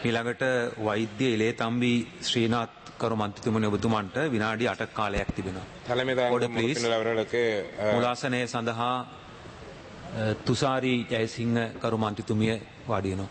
ඊළඟට වෛද්‍ය ඉලේ තම්බි ශ්‍රීනාත් කරු මන්ත්‍රතුමනි ඔබතුමන්ට විනාඩි 8ක් කාලයක් තිබෙනවා. தலைமை தாங்கும் Order, please. உறுப்பினர் அவர்களுக்கு அஹ், මුලාසනය සඳහා අ, තුසාරී ජයසිංහ කරු මන්ත්‍රතුමිය වාඩි වෙනවා.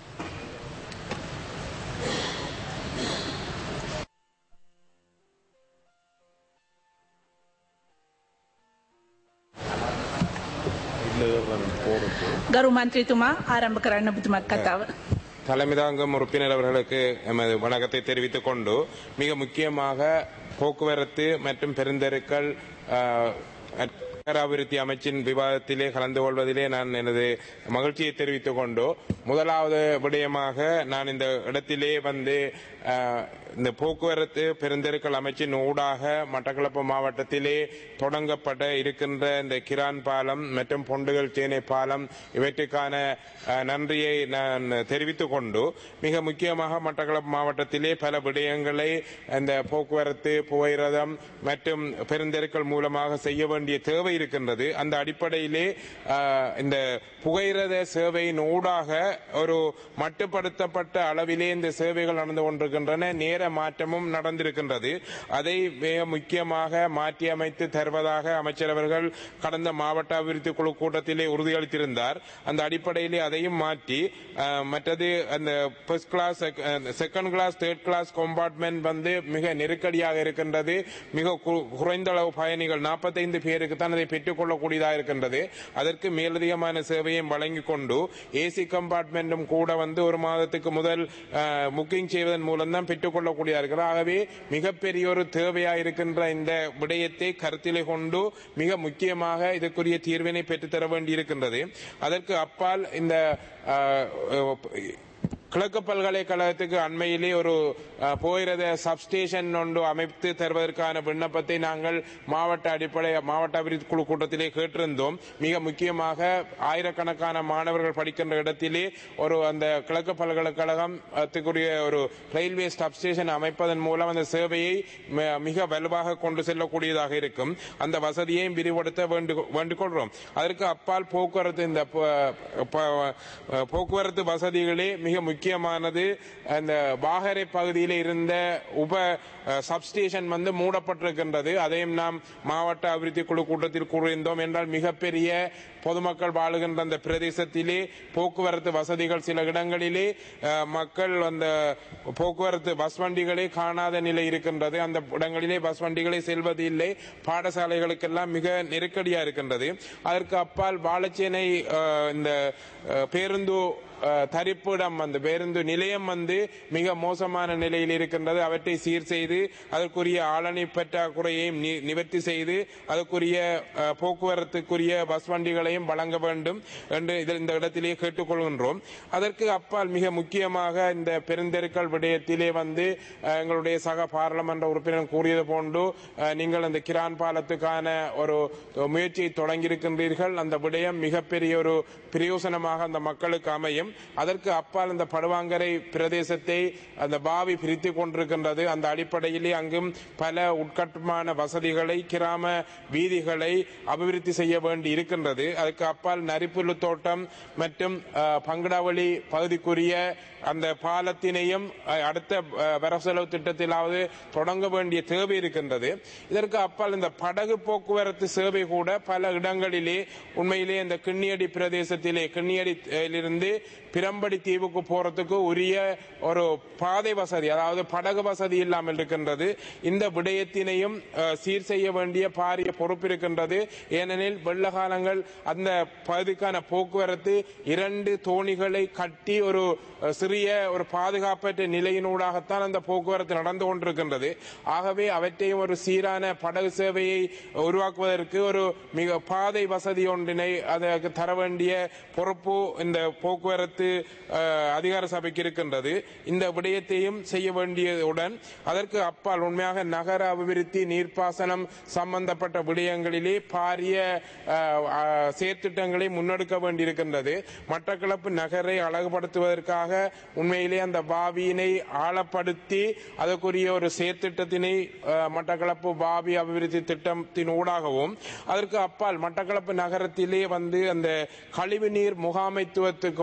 ගරු මන්ත්‍රීතුමා ආරම්භ කරන්න ඔබතුමත් කතාව. தலைமை தாங்கும் உறுப்பினர் அவர்களுக்கு எமது வணக்கத்தை தெரிவித்துக் கொண்டு மிக முக்கியமாக போக்குவரத்து மற்றும் பெருந்தெருக்கள் அஹ், நகர அபிவிருத்தி அமைச்சின் விவாதத்திலே கலந்து கொள்வதிலே நான் எனது மகிழ்ச்சியை தெரிவித்துக் கொண்டு முதலாவது விடயமாக நான் இந்த இடத்திலே வந்து அஹ், இந்த போக்குவரத்து பெருந்தெருக்கள் அமைச்சின் ஊடாக மட்டக்களப்பு மாவட்டத்திலே தொடங்கப்பட இருக்கின்ற இந்த கிரான் பாலம் மற்றும் பொண்டுகள் சேனை பாலம் இவற்றுக்கான அஹ், நன்றியை நான் தெரிவித்துக் கொண்டு மிக முக்கியமாக மட்டக்களப்பு மாவட்டத்திலே பல விடயங்களை இந்த போக்குவரத்து புகையிரதம் மற்றும் பெருந்தெருக்கள் மூலமாக செய்ய வேண்டிய தேவை இருக்கின்றது அந்த அடிப்படையிலே அஹ், இந்த புகையிரத சேவையின் ஊடாக ஒரு மட்டுப்படுத்தப்பட்ட அளவிலே இந்த சேவைகள் நடந்து கொண்டிருக்கின்றன நேர மாற்றமும் நடந்திருக்கின்றது அதை மிக முக்கியமாக மாற்றியமைத்து தருவதாக அமைச்சர் அவர்கள் கடந்த மாவட்ட அபிவிருத்தி குழு கூட்டத்திலே உறுதியளித்திருந்தார் அந்த அடிப்படையிலே அதையும் மாற்றி அஹ், மற்றது அந்த first class second class third class compartment வந்து மிக நெருக்கடியாக இருக்கின்றது மிக கு- குறைந்த அளவு பயணிகள் 45 பேருக்கு தான் அதை பெற்றுக்கொள்ளக்கூடியதாக இருக்கின்றது அதற்கு மேலதிகமான சேவையும் வழங்கிக் கொண்டு ஏசி கம்பார்ட்மெண்ட்டும் கூட வந்து ஒரு மாதத்துக்கு முதல் புக்கிங் செய்வதன் மூலம் தான் பெற்றுக்கொள்ளக்கூடியதாக இருக்கிறது ஆகவே மிகப்பெரிய ஒரு தேவையாக இருக்கின்ற இந்த விடயத்தை கருத்திலே கொண்டு மிக முக்கியமாக இதற்குரிய தீர்வினை பெற்றுத்தர வேண்டியிருக்கின்றது அதற்கு அப்பால் இந்த அஹ், கிழக்கு பல்கலைக்கழகத்துக்கு அண்மையிலே ஒரு அஹ், போயிரத சப்ஸ்டேஷன் ஒன்று அமைத்து தருவதற்கான விண்ணப்பத்தை நாங்கள் மாவட்ட அடிப்படை மாவட்ட அபிவிருத்தி குழு கூட்டத்திலே கேட்டிருந்தோம் மிக முக்கியமாக ஆயிரக்கணக்கான மாணவர்கள் படிக்கின்ற இடத்திலே ஒரு அந்த கிழக்கு பல்கலைக்கழகம் அதுக்குரிய ஒரு ரயில்வே சப்ஸ்டேஷன் அமைப்பதன் மூலம் அந்த சேவையை ம- மிக வலுவாக கொண்டு செல்லக்கூடியதாக இருக்கும் அந்த வசதியையும் விரிவுபடுத்த வேண்டு- வேண்டிக் கொள்கிறோம் அதற்கு அப்பால் போக்குவரத்து இந்த ப- ப- போக்குவரத்து வசதிகளே மிக முக்கியமானது அந்த வாகரை பகுதியில் இருந்த உப அஹ், சப்ஸ்டேஷன் வந்து மூடப்பட்டிருக்கின்றது அதையும் நாம் மாவட்ட அபிவிருத்தி குழு கூட்டத்தில் கூறியிருந்தோம் என்றால் மிகப்பெரிய பொதுமக்கள் வாழுகின்ற அந்த பிரதேசத்திலே போக்குவரத்து வசதிகள் சில இடங்களிலே அஹ், மக்கள் அந்த போக்குவரத்து பஸ் வண்டிகளே காணாத நிலை இருக்கின்றது அந்த இடங்களிலே பஸ் வண்டிகளே செல்வது இல்லை பாடசாலைகளுக்கெல்லாம் மிக நெருக்கடியா இருக்கின்றது அதற்கு அப்பால் வாழச்சேனை அஹ், இந்த அஹ், பேருந்து அஹ், தரிப்பிடம் வந்து பேருந்து நிலையம் வந்து மிக மோசமான நிலையில் இருக்கின்றது அவற்றை சீர் செய்து அதற்குரிய ஆளணி பற்றாக்குறையையும் நி- நிவர்த்தி செய்து அதற்குரிய அஹ், போக்குவரத்துக்குரிய பஸ் வண்டிகளையும் வழங்க வேண்டும் என்று இதில் இந்த இடத்திலே கேட்டுக்கொள்கின்றோம் அதற்கு அப்பால் மிக முக்கியமாக இந்த பெருந்தெருக்கள் விடயத்திலே வந்து அஹ், எங்களுடைய சக பாராளுமன்ற உறுப்பினர் கூறியது போன்று அஹ், நீங்கள் அந்த கிரான் பாலத்துக்கான ஒரு முயற்சியை தொடங்கியிருக்கின்றீர்கள் அந்த விடயம் மிகப்பெரிய ஒரு பிரயோசனமாக அந்த மக்களுக்கு அமையும் அதற்கு அப்பால் இந்த படுவாங்கரை பிரதேசத்தை அந்த பாவி பிரித்து கொண்டிருக்கின்றது அந்த அடிப்படையிலே அங்கும் பல உட்கட்டுமான வசதிகளை கிராம வீதிகளை அபிவிருத்தி செய்ய வேண்டி இருக்கின்றது அதுக்கு அப்பால் நரிப்புல்லு தோட்டம் மற்றும் அஹ், பங்கடாவளி பகுதிக்குரிய அந்த பாலத்தினையும் அஹ், அடுத்த அஹ், வரவு செலவு திட்டத்திலாவது தொடங்க வேண்டிய தேவை இருக்கின்றது இதற்கு அப்பால் இந்த படகு போக்குவரத்து சேவை கூட பல இடங்களிலே உண்மையிலே இந்த கிண்ணியடி பிரதேசத்திலே கிண்ணியடியிலிருந்து பிரம்படி தீவுக்கு போறதுக்கு உரிய ஒரு பாதை வசதி அதாவது படகு வசதி இல்லாமல் இருக்கின்றது இந்த விடயத்தினையும் அஹ், சீர் செய்ய வேண்டிய பாரிய பொறுப்பு இருக்கின்றது ஏனெனில் வெள்ள காலங்கள் அந்த பகுதிக்கான போக்குவரத்து இரண்டு தோணிகளை கட்டி ஒரு அஹ், சிறிய ஒரு பாதுகாப்பற்ற நிலையினூடாகத்தான் அந்த போக்குவரத்து நடந்து கொண்டிருக்கின்றது ஆகவே அவற்றையும் ஒரு சீரான படகு சேவையை உருவாக்குவதற்கு ஒரு மிக பாதை வசதி ஒன்றினை அதற்கு தர வேண்டிய பொறுப்பு இந்த போக்குவரத்து அஹ், அதிகார சபைக்கு இருக்கின்றது இந்த விடயத்தையும் செய்ய வேண்டியதுடன் அதற்கு அப்பால் உண்மையாக நகர அபிவிருத்தி நீர்ப்பாசனம் சம்பந்தப்பட்ட விடயங்களிலே பாரிய அஹ், அஹ், செயற்திட்டங்களை முன்னெடுக்க வேண்டியிருக்கின்றது மட்டக்களப்பு நகரை அழகுபடுத்துவதற்காக உண்மையிலே அந்த பாவியினை ஆழப்படுத்தி அதற்குரிய ஒரு செயற்திட்டத்தினை அஹ், மட்டக்களப்பு பாவி அபிவிருத்தி திட்டத்தின் ஊடாகவும் அதற்கு அப்பால் மட்டக்களப்பு நகரத்திலே வந்து அந்த கழிவுநீர் முகாமைத்துவத்துக்கும் அதாவது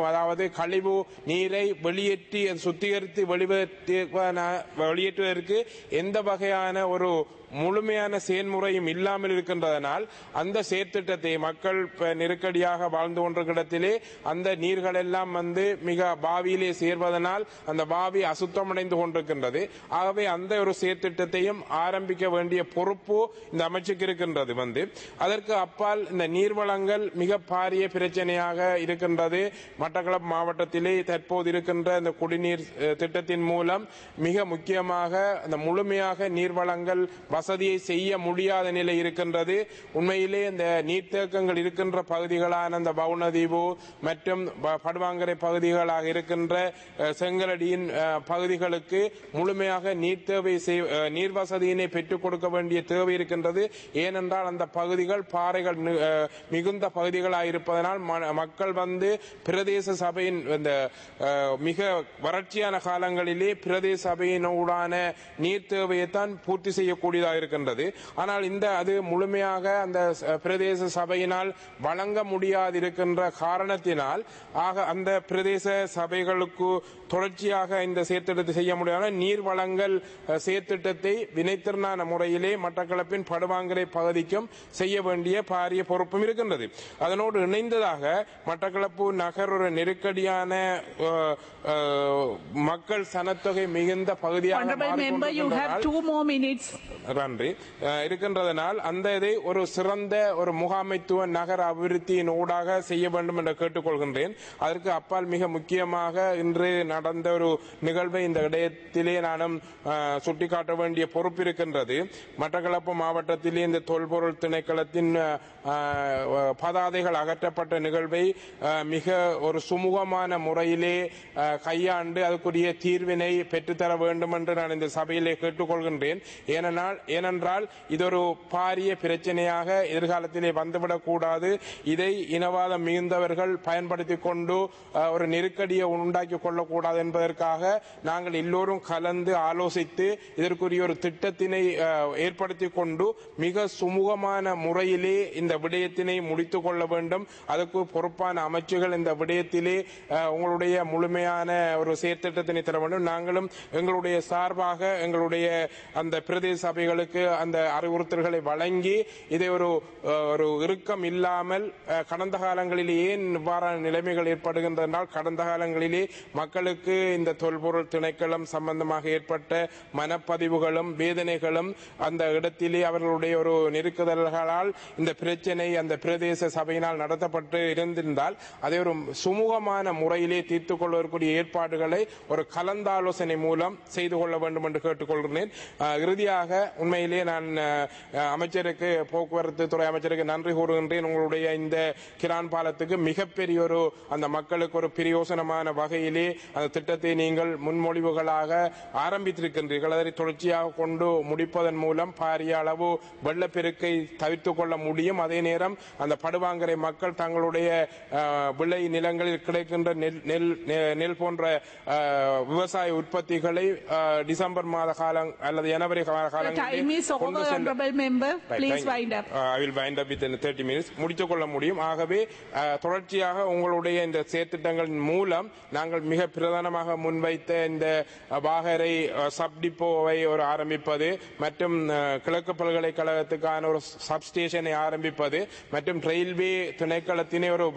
கழிவு நீரை வெளியேற்றி அதை சுத்திகரித்து வெளியேற்ற- வெளியேற்றுவதற்கு எந்த வகையான ஒரு முழுமையான செயல்முறையும் இல்லாமல் இருக்கின்றதனால் அந்த செயற்திட்டத்தை மக்கள் இப்ப நெருக்கடியாக வாழ்ந்து கொண்டிருக்கிற இடத்திலே அந்த நீர்கள் எல்லாம் வந்து மிக பாவியிலே சேர்வதனால் அந்த பாவி அசுத்தமடைந்து கொண்டிருக்கின்றது ஆகவே அந்த ஒரு செயற்திட்டத்தையும் ஆரம்பிக்க வேண்டிய பொறுப்பு இந்த அமைச்சுக்கு இருக்கின்றது வந்து அதற்கு அப்பால் இந்த நீர்வளங்கள் மிக பாரிய பிரச்சனையாக இருக்கின்றது மட்டக்களப்பு மாவட்டத்திலே தற்போது இருக்கின்ற இந்த குடிநீர் அஹ், திட்டத்தின் மூலம் மிக முக்கியமாக அந்த முழுமையாக நீர்வளங்கள் வசதியை செய்ய முடியாத நிலை இருக்கின்றது உண்மையிலே இந்த நீர்த்தேக்கங்கள் இருக்கின்ற பகுதிகளான அந்த பவுனதீவு மற்றும் ப- படுவாங்கரை பகுதிகளாக இருக்கின்ற அஹ், செங்கலடியின் அஹ், பகுதிகளுக்கு முழுமையாக நீர் தேவை செய்- அஹ், நீர் வசதியினை பெற்றுக் கொடுக்க வேண்டிய தேவை இருக்கின்றது ஏனென்றால் அந்த பகுதிகள் பாறைகள் நி- அஹ், மிகுந்த பகுதிகளாக இருப்பதனால் ம- மக்கள் வந்து பிரதேச சபையின் இந்த அஹ், மிக வறட்சியான காலங்களிலே பிரதேச சபையினூடான நீர் தேவையைத்தான் பூர்த்தி செய்யக்கூடியதாக இருக்கின்றது ஆனால் இந்த அது முழுமையாக அந்த ச- பிரதேச சபையினால் வழங்க முடியாதிருக்கின்ற காரணத்தினால் ஆக அந்த பிரதேச சபைகளுக்கு தொடர்ச்சியாக இந்த செயற்திட்டத்தை செய்ய முடியாத நீர் வழங்கல் அஹ், செயற்திட்டத்தை வினைத்திறனான முறையிலே மட்டக்களப்பின் படுவாங்கரை பகுதிக்கும் செய்ய வேண்டிய பாரிய பொறுப்பும் இருக்கின்றது அதனோடு இணைந்ததாக மட்டக்களப்பு நகர் ஒரு நெருக்கடியான அஹ், அஹ், மக்கள் சனத்தொகை மிகுந்த பகுதியாக Honorable member, you have மாறிக்கொண்டிருக்கின்றதால் two more minutes. நன்றி அஹ், இருக்கின்றதனால் அந்த இதை ஒரு சிறந்த ஒரு முகாமைத்துவ நகர அபிவிருத்தியின் ஊடாக செய்ய வேண்டும் என்று கேட்டுக்கொள்கின்றேன் அதற்கு அப்பால் மிக முக்கியமாக இன்று நடந்த ஒரு நிகழ்வை இந்த இடையத்திலே நானும் அஹ், சுட்டிக்காட்ட வேண்டிய பொறுப்பு இருக்கின்றது மட்டக்களப்பு மாவட்டத்திலே இந்த தொல்பொருள் திணைக்களத்தின் அஹ், அஹ், பதாதைகள் அகற்றப்பட்ட நிகழ்வை அஹ், மிக ஒரு சுமூகமான முறையிலே அஹ், கையாண்டு அதுக்குரிய தீர்வினை பெற்றுத்தர வேண்டும் என்று நான் இந்த சபையிலே கேட்டுக்கொள்கின்றேன் ஏனென்றால் ஏனென்றால் இது ஒரு பாரிய பிரச்சனையாக எதிர்காலத்திலே வந்துவிடக் கூடாது இதை இனவாதம் மிகுந்தவர்கள் பயன்படுத்திக் கொண்டு அஹ், ஒரு நெருக்கடியை உண்டாக்கி கொள்ளக்கூடாது என்பதற்காக நாங்கள் எல்லோரும் கலந்து ஆலோசித்து இதற்குரிய ஒரு திட்டத்தினை அஹ், ஏற்படுத்திக் கொண்டு மிக சுமூகமான முறையிலே இந்த விடயத்தினை முடித்துக் கொள்ள வேண்டும் அதற்கு பொறுப்பான அமைச்சுகள் இந்த விடயத்திலே அஹ், உங்களுடைய முழுமையான ஒரு செயற்திட்டத்தினை தர வேண்டும் நாங்களும் எங்களுடைய சார்பாக எங்களுடைய அந்த பிரதேச சபைகளுக்கு அந்த அறிவுறுத்தல்களை வழங்கி இதை ஒரு அஹ், ஒரு இறுக்கம் இல்லாமல் அஹ், கடந்த காலங்களில் ஏன் இவ்வாறான நிலைமைகள் ஏற்படுகின்றன என்றால் கடந்த காலங்களிலே மக்களுக்கு இந்த தொல்பொருள் திணைக்களம் சம்பந்தமாக ஏற்பட்ட மனப்பதிவுகளும் வேதனைகளும் அந்த இடத்திலே அவர்களுடைய ஒரு நெருக்குதல்களால் இந்த பிரச்சனை அந்த பிரதேச சபையினால் நடத்தப்பட்டு இருந்திருந்தால் அதை ஒரு சுமூகமான முறையிலே தீர்த்துக் கொள்வதற்குரிய ஏற்பாடுகளை ஒரு கலந்தாலோசனை மூலம் செய்து கொள்ள வேண்டும் என்று கேட்டுக்கொள்கிறேன் அஹ், இறுதியாக உண்மையிலே நான் அஹ், அமைச்சருக்கு போக்குவரத்து துறை அமைச்சருக்கு நன்றி கூறுகின்றேன் உங்களுடைய இந்த கிரான் பாலத்துக்கு மிகப்பெரிய ஒரு அந்த மக்களுக்கு ஒரு பிரயோசனமான வகையிலே அந்த திட்டத்தை நீங்கள் முன்மொழிவுகளாக ஆரம்பித்திருக்கின்றீர்கள் அதை தொடர்ச்சியாக கொண்டு முடிப்பதன் மூலம் பாரிய அளவு வெள்ளப்பெருக்கை தவிர்த்துக் கொள்ள முடியும் அதே நேரம் அந்த படுவாங்கரை மக்கள் தங்களுடைய அஹ், விளை நிலங்களில் கிடைக்கின்ற நெல் நெல் நெ- நெல் போன்ற அஹ், விவசாய உற்பத்திகளை அஹ், டிசம்பர் மாத காலம் அல்லது ஜனவரி கால The time is over, கொண்டு செல்ல honorable member. Right, Please thank you. wind up. Uh, I will wind up within 30 minutes. முடித்துக் கொள்ள முடியும் ஆகவே uh, தொடர்ச்சியாக உங்களுடைய இந்த செயற்திட்டங்களின் மூலம் நாங்கள் மிக பிரதானமாக முன்வைத்த இந்த uh, வாகரை சப் டிப்போவை ஒரு ஆரம்பிப்பது மற்றும் uh, கிழக்கு பல்கலைக்கழகத்துக்கான ஒரு சப் ஸ்டேஷனை ஆரம்பிப்பது மற்றும் ரயில்வே திணைக்களத்தினை ஒரு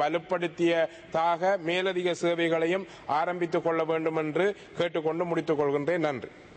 வலுப்படுத்தியதாக மேலதிக சேவைகளையும் ஆரம்பித்துக் கொள்ள வேண்டும் என்று கேட்டுக்கொண்டு முடித்துக் கொள்கின்றேன் நன்றி